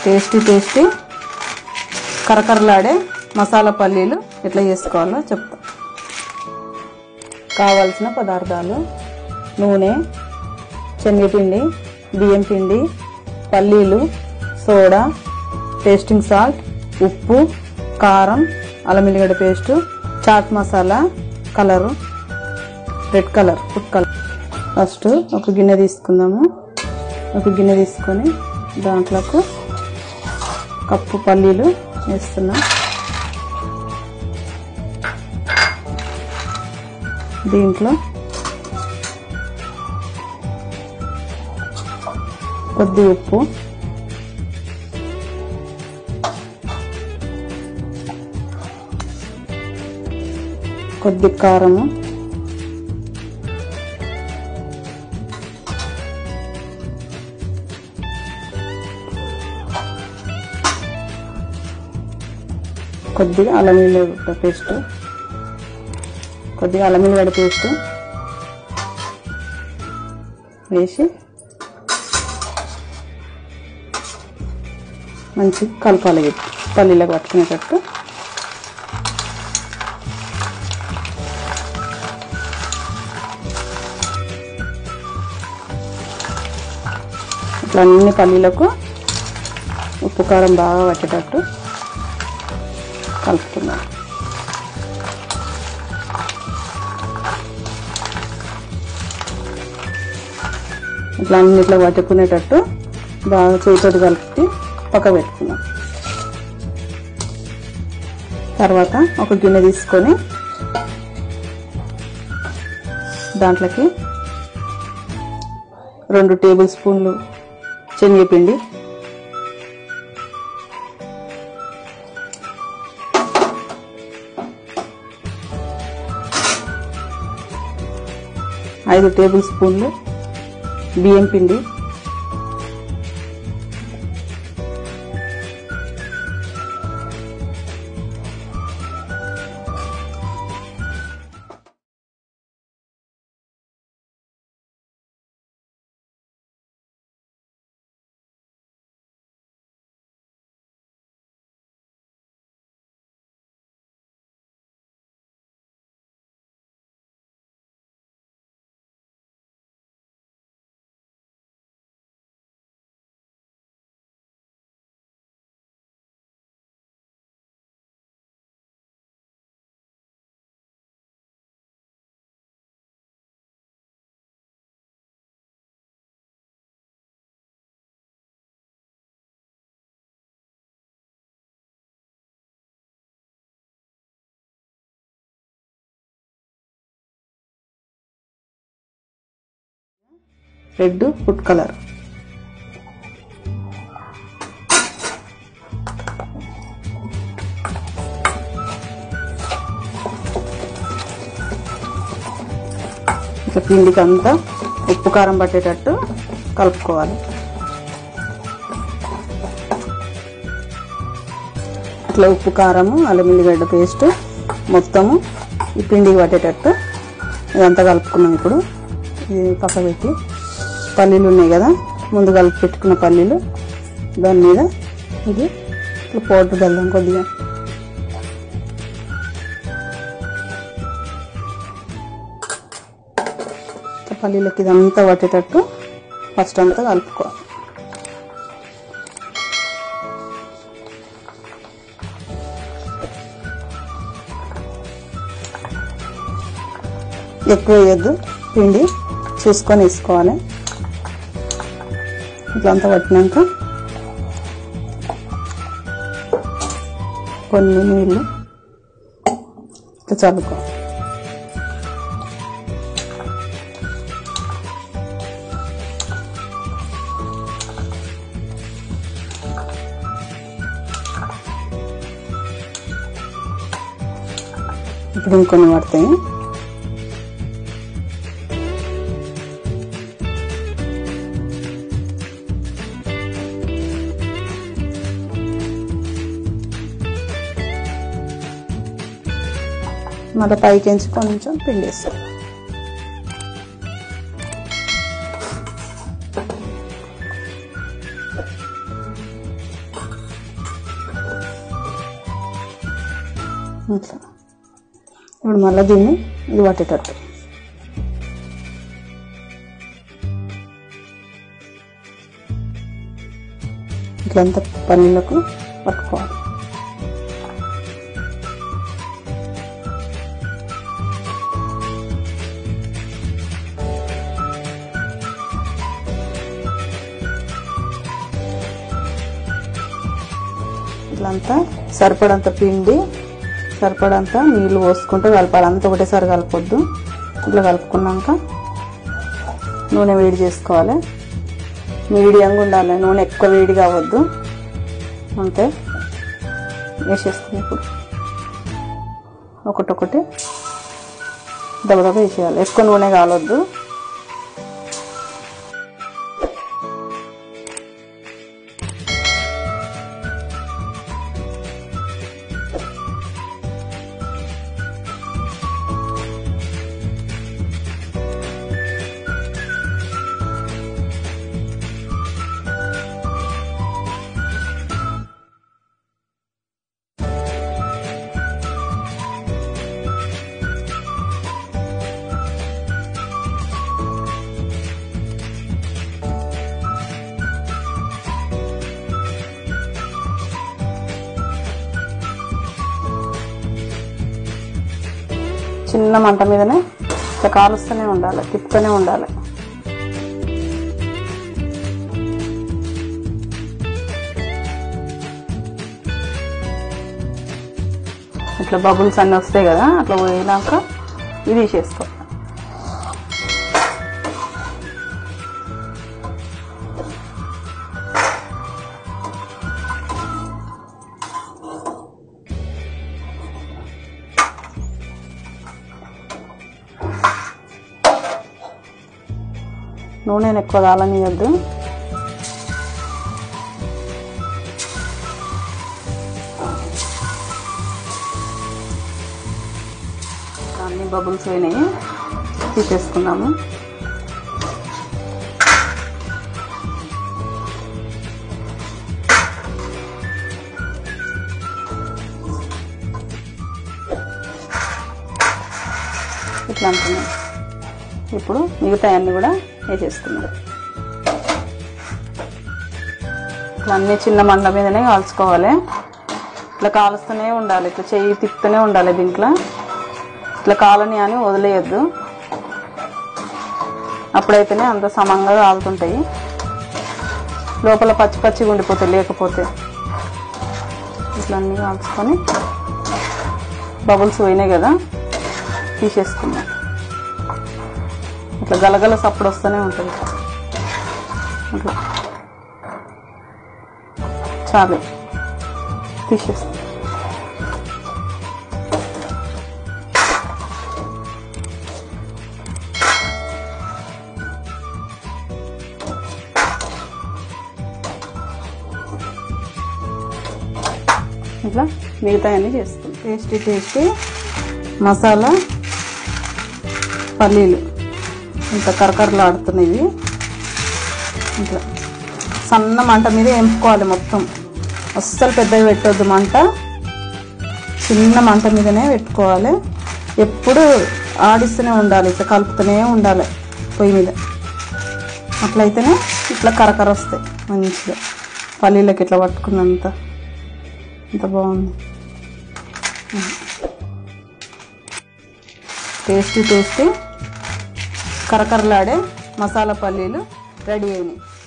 tasty tasty కరకరలాడే మసాలా పల్లీలు ఎట్లా చేసుకోవాలో చెప్తా కావాల్సిన పదార్థాలు నూనె శనగపిండి బియ్యం పిండి పల్లీలు సోడా టేస్టింగ్ సాల్ట్ ఉప్పు కారం అల్లం ఎల్లిగడ్డ paste chaat masala colour red colour food colour first ఒక గిన్నె తీసుకుందాము ఒక గిన్నె తీసుకొని దాంట్లోకి కప్పు పల్లీలు వేస్తున్నాం దీంట్లో కొద్ది ఉప్పు కొద్ది కారము కొద్దిగా అల్లం వెల్లిగడ్డ పేస్ట్ కొద్దిగా అల్లం వెల్లిగడ్డ పేస్ట్ వేసి మంచి కలపాలి ఇది పల్లీలకు పట్టుకునేటట్టు ఇట్లా అన్ని పల్లీలకు ఉప్పు కారం బాగా పట్టేటట్టు కలుపుతున్నాను ఇట్లా అన్నిట్లో పట్టుకునేటట్టు బాగా చేతితోటి కలిపి పక్క పెట్టుకున్నాం తర్వాత ఒక గిన్నె తీసుకొని దాంట్లోకి రెండు టేబుల్ స్పూన్లు శనగపిండి ఐదు టేబుల్ స్పూన్లు బియ్యం పిండి రెడ్ ఫుడ్ కలర్ ఇక పిండికి అంతా ఉప్పు కారం పట్టేటట్టు కలుపుకోవాలి ఇట్లా ఉప్పు కారము అల్లం ఎల్లిగడ్డ పేస్ట్ మొత్తము ఈ పిండికి పట్టేటట్టు ఇదంతా కలుపుకున్నాం ఇప్పుడు ఇది పక్క పెట్టి పల్లీలు ఉన్నాయి కదా ముందు కలిపి పెట్టుకున్న పల్లీలు దాని మీద ఇది ఇట్లా పౌడర్ బెల్లం కొద్దిగా ఇట్లా పల్లీలకి ఇదంతా పట్టేటట్టు ఫస్ట్ అంతా కలుపుకోవాలి ఎక్కువ వేయద్దు పిండి చూసుకొని వేసుకోవాలి ఇట్లంతా పట్టినాక కొన్ని నీళ్ళు ఇట్లా చల్లుకో ఇప్పుడు ఇంకొన్ని పడతాయి మళ్ళీ పైకించి కొంచెం పిండేస్తాం ఇట్లా ఇప్పుడు మళ్ళీ దీన్ని ఇది పట్టేటట్టు ఇట్లంతా పన్నీళ్ళకు పట్టుకోవాలి ఇట్లంతా సరిపడంత పిండి సరిపడంత నీళ్ళు పోసుకుంటూ కలపాలి అంతా ఒకటేసారి కలపొద్దు ఇట్లా కలుపుకున్నాక నూనె వేడి చేసుకోవాలి మీడియంగా ఉండాలి నూనె ఎక్కువ వేడి కావద్దు అంతే వేసేస్తుంది ఇప్పుడు ఒకటొకటి దబదబ వేసేయాలి ఎక్కువ నూనె కాలొద్దు చిన్న మంట మీదనే ఇట్లా కాలుస్తూనే ఉండాలి తిప్పుతూనే ఉండాలి ఇట్లా బబుల్స్ అన్నీ వస్తాయి కదా అట్లా పోయినాక ఇది తీసేసుకో నూనెను ఎక్కువ కాలనియద్దు అన్ని బబుల్స్ అయినాయి తీసేసుకున్నాము ఇట్లా అనుకున్నాం ఇప్పుడు మిగతా అన్ని కూడా వేసేసుకున్నాం ఇట్లా అన్ని చిన్న మండ మీదనే కాల్చుకోవాలి ఇట్లా కాలుస్తూనే ఉండాలి ఇట్లా చెయ్యి తిప్పుతూనే ఉండాలి దీంట్లో ఇట్లా కాలని అని వదిలేయద్దు అప్పుడైతేనే అంత సమంగా కాలుతుంటాయి లోపల పచ్చి పచ్చిగా ఉండిపోతాయి లేకపోతే ఇట్లా అన్ని కాల్చుకొని బబుల్స్ పోయినాయి కదా తీసేసుకున్నాం ఇట్లా గలగల సప్పుడు వస్తూనే ఉంటుంది అట్లా చాలు తీసేస్తాం ఇట్లా మిగతా అన్నీ చేస్తాం టేస్టీ టేస్టీ మసాలా పల్లీలు ఇంత కరకరలాడుతున్నాయి ఇట్లా సన్న మంట మీద ఎంపుకోవాలి మొత్తం అస్సలు పెద్దగా పెట్టొద్దు మంట చిన్న మంట మీదనే పెట్టుకోవాలి ఎప్పుడు ఆడిస్తూనే ఉండాలి ఇట్లా కలుపుతూనే ఉండాలి పొయ్యి మీద అట్లయితేనే ఇట్లా కరకర వస్తాయి మంచిగా పల్లీలకి ఇట్లా పట్టుకున్నంత ఎంత బాగుంది టేస్టీ టేస్టీ కరకరలాడే మసాలా పల్లీలు రెడీ అయినాయి